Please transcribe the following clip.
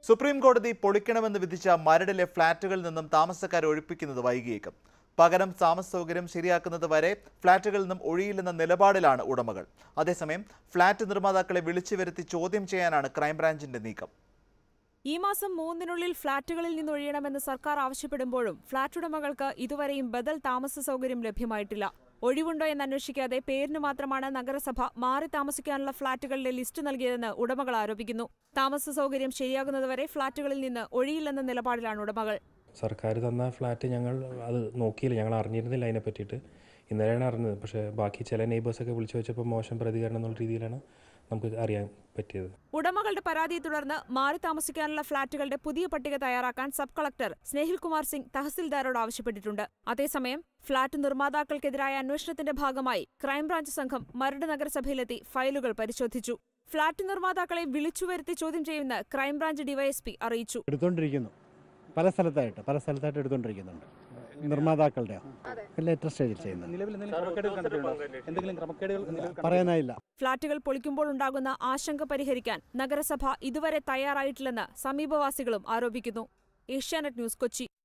supreme കോടതി പൊളിക്കണമെന്ന് വിധിച്ച മരടിലെ ഫ്ളാറ്റുകളിൽ നിന്നും താമസക്കാരെ ഒഴിപ്പിക്കുന്നത് വൈകിയേക്കും പകരം താമസ സൗകര്യം ശരിയാക്കുന്നത് വരെ ഫ്ളാറ്റുകളിൽ നിന്നും ഒഴിയില്ലെന്ന നിലപാടിലാണ് ഉടമകൾ അതേസമയം ഫ്ളാറ്റ് നിർമ്മാതാക്കളെ വിളിച്ചു വരുത്തി ചോദ്യം ചെയ്യാനാണ് ക്രൈംബ്രാഞ്ചിന്റെ നീക്കം ഈ മാസം മൂന്നിനുള്ളിൽ ഫ്ളാറ്റുകളിൽ നിന്നൊഴിയണമെന്ന് സർക്കാർ ആവശ്യപ്പെടുമ്പോഴും ഫ്ളാറ്റ് ഉടമകൾക്ക് ഇതുവരെയും ബദൽ താമസ സൗകര്യം ലഭ്യമായിട്ടില്ല ഒഴിവുണ്ടോ എന്ന് അന്വേഷിക്കാതെ പേരിന് മാത്രമാണ് നഗരസഭ മാറി താമസിക്കാനുള്ള ഫ്ളാറ്റുകളുടെ ലിസ്റ്റ് നൽകിയതെന്ന് ഉടമകൾ ആരോപിക്കുന്നു താമസ സൗകര്യം ശരിയാകുന്നതുവരെ ഫ്ളാറ്റുകളിൽ നിന്ന് ഒഴിയില്ലെന്ന നിലപാടിലാണ് ഉടമകൾ സർക്കാർ തന്ന ഫ്ലാറ്റ് ഞങ്ങൾ അത് നോക്കിയില്ല ഞങ്ങൾ അറിഞ്ഞിരുന്നില്ല അതിനെ പറ്റിയിട്ട് ഇന്നലെയാണ് അറിഞ്ഞത് പക്ഷേ ബാക്കി ചില നെയ്ബേഴ്സൊക്കെ വിളിച്ചു വെച്ചപ്പോൾ മോശം പ്രതികരണം എന്നുള്ള രീതിയിലാണ് നമുക്ക് അറിയാൻ പറ്റിയത് ഉടമകളുടെ പരാതിയെ തുടർന്ന് മാറി താമസിക്കാനുള്ള ഫ്ളാറ്റുകളുടെ പുതിയ പട്ടിക തയ്യാറാക്കാൻ സബ് കളക്ടർ സ്നേഹിൽ കുമാർ സിംഗ് തഹസിൽദാരോട് ആവശ്യപ്പെട്ടിട്ടുണ്ട് അതേസമയം ഫ്ളാറ്റ് നിർമ്മാതാക്കൾക്കെതിരായ അന്വേഷണത്തിന്റെ ഭാഗമായി ക്രൈംബ്രാഞ്ച് സംഘം മരട് നഗരസഭയിലെത്തി ഫയലുകൾ പരിശോധിച്ചു ഫ്ളാറ്റ് നിർമ്മാതാക്കളെ വിളിച്ചുവരുത്തി ചോദ്യം ചെയ്യുമെന്ന് ക്രൈംബ്രാഞ്ച് ഡിവൈഎസ്പി അറിയിച്ചു എടുത്തുകൊണ്ടിരിക്കുന്നു പല സ്ഥലത്തായിട്ട് പല സ്ഥലത്തായിട്ട് എടുത്തുകൊണ്ടിരിക്കുന്നുണ്ട് നിർമ്മാതാക്കളുടെ ലേറ്റർ സ്റ്റേജിൽ ചെയ്യുന്നുണ്ട് നിലവിൽ എന്തെങ്കിലും ക്രമക്കേടുകൾ കണ്ടിട്ടുണ്ടോ എന്തെങ്കിലും ക്രമക്കേടുകൾ നിലവിൽ പറയാനായില്ല ഫ്ളാറ്റുകൾ പൊളിക്കുമ്പോൾ ഉണ്ടാകുന്ന ആശങ്ക പരിഹരിക്കാൻ നഗരസഭ ഇതുവരെ തയ്യാറായിട്ടില്ലെന്ന് സമീപവാസികളും ആരോപിക്കുന്നു ഏഷ്യാനെറ്റ് ന്യൂസ് കൊച്ചി